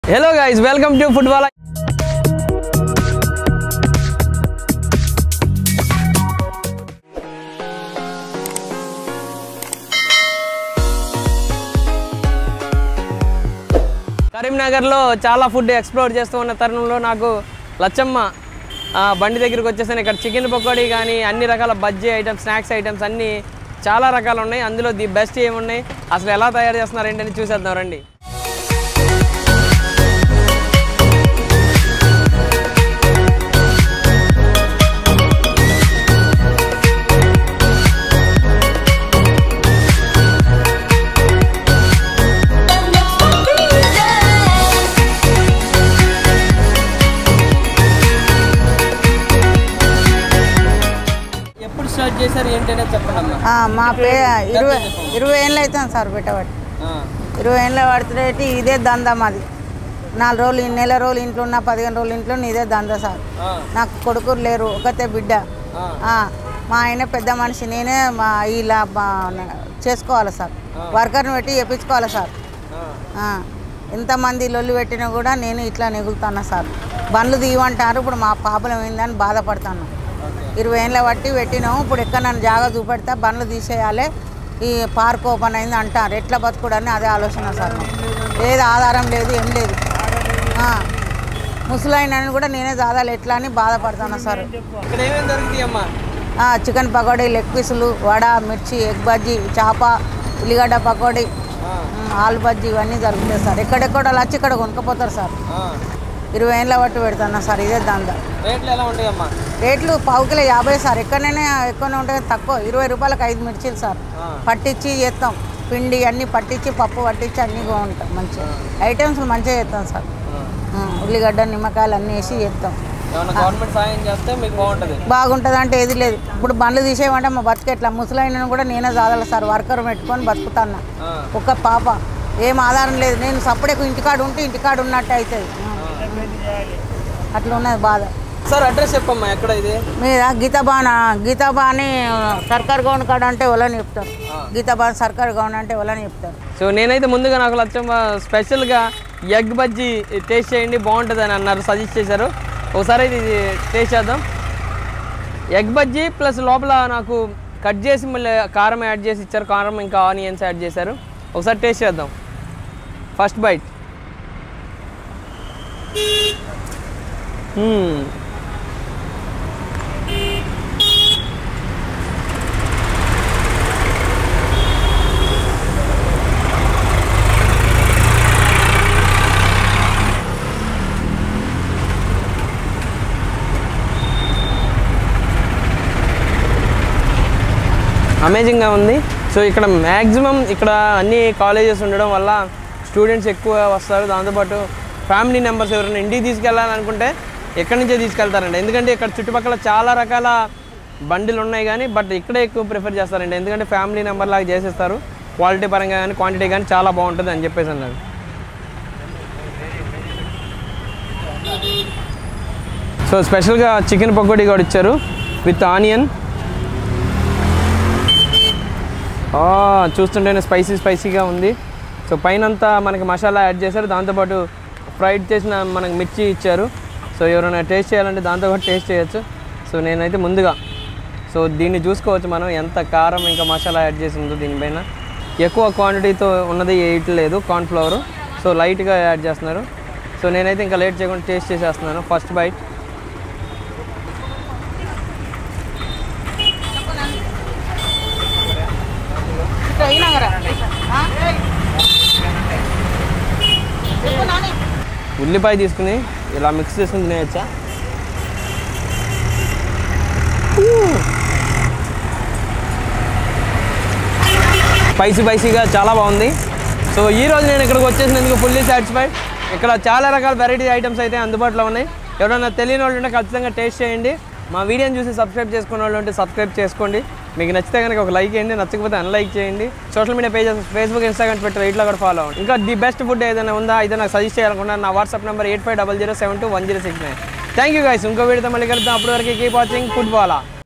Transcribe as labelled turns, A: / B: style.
A: Hello guys welcome to football కరీంనగర్లో చాలా food explore చేస్తూ ఉన్న తరుణంలో నాకు లచ్చమ్మ ఆ, బండి దగ్గరికి వచ్చేసాను ఇక్కడ చికెన్ పకోడీ కానీ అన్ని రకాల బజ్జీ ఐటమ్స్ స్నాక్స్ ఐటమ్స్ అన్నీ చాలా రకాలు ఉన్నాయి అందులో ది బెస్ట్ ఏమున్నాయి అసలు ఎలా తయారు చేస్తున్నారు ఏంటని చూసేద్దాం రండి ఎప్పుడు స్టార్ట్ చేశారు ఏంటనే చెప్పండి అమ్మా
B: ఆ, మా పే ఇరవై ఇరవై ఏళ్ళు అవుతుంది సార్ పెట్టబట్టి ఇరవై ఏళ్ళ పడుతుంటే ఇదే దందా మాది నాలుగు రోజులు ఈ నెల రోజులు ఇంట్లో ఉన్న పదిహేను రోజులు ఇంట్లో ఉన్న ఇదే దందా సార్ నాకు కొడుకులు లేరు ఒకతే బిడ్డ ఆ, మా ఆయన పెద్ద మనిషి నేనే మా ఇలా మా చేసుకోవాలి సార్ వర్కర్ని పెట్టి చేపించుకోవాలి సార్ ఆ, ఎంతమంది లొల్లి పెట్టినా కూడా నేను ఇట్లా నెగులుతాను సార్ బండ్లు తీయమంటారు ఇప్పుడు మా పాపలం ఏందని బాధపడతాను ఇరవై ఏళ్ళ బట్టి పెట్టినాము ఇప్పుడు ఎక్కడ నన్ను జాగా చూపెడతా బండ్లు తీసేయాలి ఈ పార్క్ ఓపెన్ అయింది అంటారు ఎట్లా బతుకుడని అదే ఆలోచన సార్ నాకు. ఏది ఆధారం లేదు ఏం లేదు ఆ, ముసలాయినని కూడా నేనే జాదాలు ఎట్లా అని బాధపడతాను సార్
A: ఇక్కడ ఏమేమి దొరుకుతాయి అమ్మా
B: ఆ, చికెన్ పకోడీ లెగ్ పీసులు వడ మిర్చి ఎగ్ బజ్జీ చేప ఉల్లిగడ్డ పకోడీ ఉమ్, ఆలు బజ్జీ ఇవన్నీ జరుగుతాయి సార్ ఎక్కడెక్కడ వాళ్ళు వచ్చి ఇక్కడ కొనుక్కపోతారు సార్ ఇరవై ఏళ్ళ బట్టి పెడుతున్నా సార్ ఇదే దందా
A: రేట్లు ఎలా ఉంటాయి అమ్మా
B: రేట్లు పావు కిలో యాభై సార్ ఎక్కడైనా ఎక్కువనే ఉంటాయి తక్కువ ఇరవై రూపాయలకు ఐదు మిర్చీలు సార్ పట్టించి చేస్తాం పిండి అన్నీ పట్టించి పప్పు పట్టించి అన్నీ ఉంటాం మంచిగా ఐటమ్స్ మంచిగా చేస్తాం సార్ ఆ, ఉల్లిగడ్డ నిమ్మకాయలు అన్నీ వేసి చేస్తాం
A: ఏమన్నా గవర్నమెంట్ సాయం చేస్తే మీకు బాగుంటుంది
B: బాగుంటుంది అంటే ఏది లేదు ఇప్పుడు బండ్లు తీసేయమంటే మా బతుకు ఎట్లా ముసలైన కూడా నేనే చాదాలి సార్ వర్కర్ పెట్టుకొని బతుకుతాను ఒక్క పాప ఏం ఆధారం లేదు నేను సప్పుడేకు ఇంటికాడ ఉంటే ఇంటికాడ ఉన్నట్టు అవుతుంది అట్లా ఉన్నది బాధ
A: సార్ అడ్రస్ చెప్పమ్మా ఎక్కడ ఇది
B: మీద గీతాబాన్ గీతాబాని సర్కార్ గౌన్ కాడ అంటే ఎవరని చెప్తారు గీతాబాన్ సర్కార్ గౌన్ అంటే ఎవరని చెప్తారు
A: సో నేనైతే ముందుగా నాకు లచ్చమ్మ స్పెషల్గా ఎగ్ బజ్జీ టేస్ట్ చేయండి బాగుంటుంది అని అన్నారు సజెస్ట్ చేశారు ఒకసారి అయితే ఇది టేస్ట్ చేద్దాం ఎగ్ బజ్జీ ప్లస్ లోపల నాకు కట్ చేసి మళ్ళీ కారం యాడ్ చేసి ఇచ్చారు కారం ఇంకా ఆనియన్స్ యాడ్ చేశారు ఒకసారి టేస్ట్ చేద్దాం ఫస్ట్ బైట్ అమేజింగ్గా ఉంది సో ఇక్కడ మ్యాక్సిమం ఇక్కడ అన్ని కాలేజెస్ ఉండడం వల్ల స్టూడెంట్స్ ఎక్కువ వస్తారు దాంతోపాటు ఫ్యామిలీ మెంబర్స్ ఎవరైనా ఇంటికి తీసుకెళ్ళాలనుకుంటే ఎక్కడి నుంచే తీసుకెళ్తారండి ఎందుకంటే ఇక్కడ చుట్టుపక్కల చాలా రకాల బండిలు ఉన్నాయి కానీ బట్ ఇక్కడే ఎక్కువ ప్రిఫర్ చేస్తారండి ఎందుకంటే ఫ్యామిలీ నెంబర్ లాగా చేసేస్తారు క్వాలిటీ పరంగా కానీ క్వాంటిటీ కానీ చాలా బాగుంటుంది అని చెప్పేసి అన్నారు సో స్పెషల్గా చికెన్ పకోడీ కూడా ఇచ్చారు విత్ ఆనియన్ ఆ, చూస్తుంటేనే స్పైసీ స్పైసీగా ఉంది సో పైన అంతా మనకి మసాలా యాడ్ చేశారు దాంతోపాటు ఫ్రైడ్ చేసిన మనకి మిర్చి ఇచ్చారు సో ఎవరైనా టేస్ట్ చేయాలంటే దాంతోపాటు టేస్ట్ చేయొచ్చు సో నేనైతే ముందుగా సో దీన్ని చూసుకోవచ్చు మనం ఎంత కారం ఇంకా మసాలా యాడ్ చేసి ఉందో దీనిపైన ఎక్కువ క్వాంటిటీతో ఉన్నది వేయట్లేదు కార్న్ఫ్లవర్ సో లైట్గా యాడ్ చేస్తున్నారు సో నేనైతే ఇంకా లేట్ చేయకుండా టేస్ట్ చేసేస్తున్నాను ఫస్ట్ బైట్ ఉల్లిపాయ తీసుకుని ఇలా మిక్స్ చేసుకుని తినేయచ్చా స్పైసీ స్పైసీగా చాలా బాగుంది సో ఈ రోజు నేను ఇక్కడికి వచ్చేసినందుకు ఫుల్లీ సాటిస్ఫైడ్ ఇక్కడ చాలా రకాల వెరైటీ ఐటమ్స్ అయితే అందుబాటులో ఉన్నాయి ఎవరైనా తెలియని వాళ్ళు ఉంటే ఖచ్చితంగా టేస్ట్ చేయండి మా వీడియోని చూసి సబ్స్క్రైబ్ చేసుకున్న వాళ్ళు ఉంటే సబ్స్క్రైబ్ చేసుకోండి మీకు నచ్చితే కనుక ఒక లైక్ చేయండి నచ్చకపోతే అన్లైక్ చేయండి social media pages Facebook Instagram Twitter ఇట్లా కూడా ఫాలో అవ్వండి ఇంకా ది బెస్ట్ ఫుడ్ ఏదైనా ఉందా అయితే నాకు సజెస్ట్ చేయాలనుకున్నా నా WhatsApp number eight five double zero seven two one zero six nine thank you guys ఇంకో వీడియోతో మళ్ళీ కలుద్దాం అప్పటి వరకు కీప్ వాచింగ్ ఫుడ్ బాలా